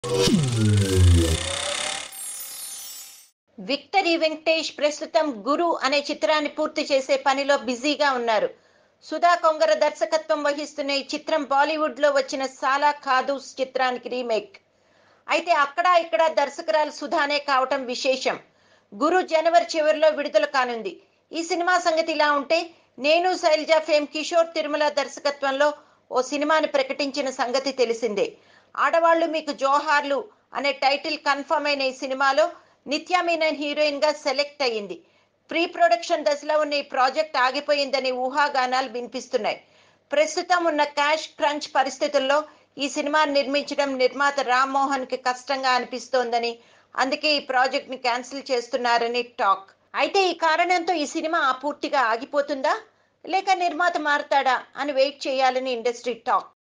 victory Venkatesh ప్రస్తుతం గురు అనే చిత్రాన్ని పూర్తి చేసే పనిలో బిజీగా ఉన్నారు సుధా కొంగర దర్శకత్వం వహిస్తున్న ఈ చిత్రం బాలీవుడ్ లో వచ్చిన సాలా ఖాదూస్ చిత్రానికి రీమేక్ అయితే అక్కడ ఇక్కడ దర్శకురాలు సుధానే కావటం విశేషం గురు జనవరి చివరిలో విడుదల కానుంది ఈ సినిమా సంగతి ఇలా ఉంటే నేను శైలజ ఫేమ్ కిషోర్ తిరుమల దర్శకత్వంలో ఓ సినిమాని ప్రకటించిన సంగతి తెలిసిందే ఆడవాళ్లు మీకు జోహార్లు అనే టైటిల్ కన్ఫర్మ్ అయిన ఈ సినిమాలో నిత్యా మీనన్ హీరోయిన్ గా సెలెక్ట్ అయ్యింది ప్రీ ప్రొడక్షన్ దశలో ఉన్న ఈ ప్రాజెక్ట్ ఆగిపోయిందని ఊహాగానాలు వినిపిస్తున్నాయి ప్రస్తుతం ఉన్న క్యాష్ క్రంచ్ పరిస్థితుల్లో ఈ సినిమాని నిర్మించడం నిర్మాత రామ్మోహన్ కి కష్టంగా అనిపిస్తోందని అందుకే ఈ ప్రాజెక్ట్ ని క్యాన్సిల్ చేస్తున్నారని టాక్ అయితే ఈ కారణంతో ఈ సినిమా పూర్తిగా ఆగిపోతుందా లేక నిర్మాత మారుతాడా అని వెయిట్ చేయాలని ఇండస్ట్రీ టాక్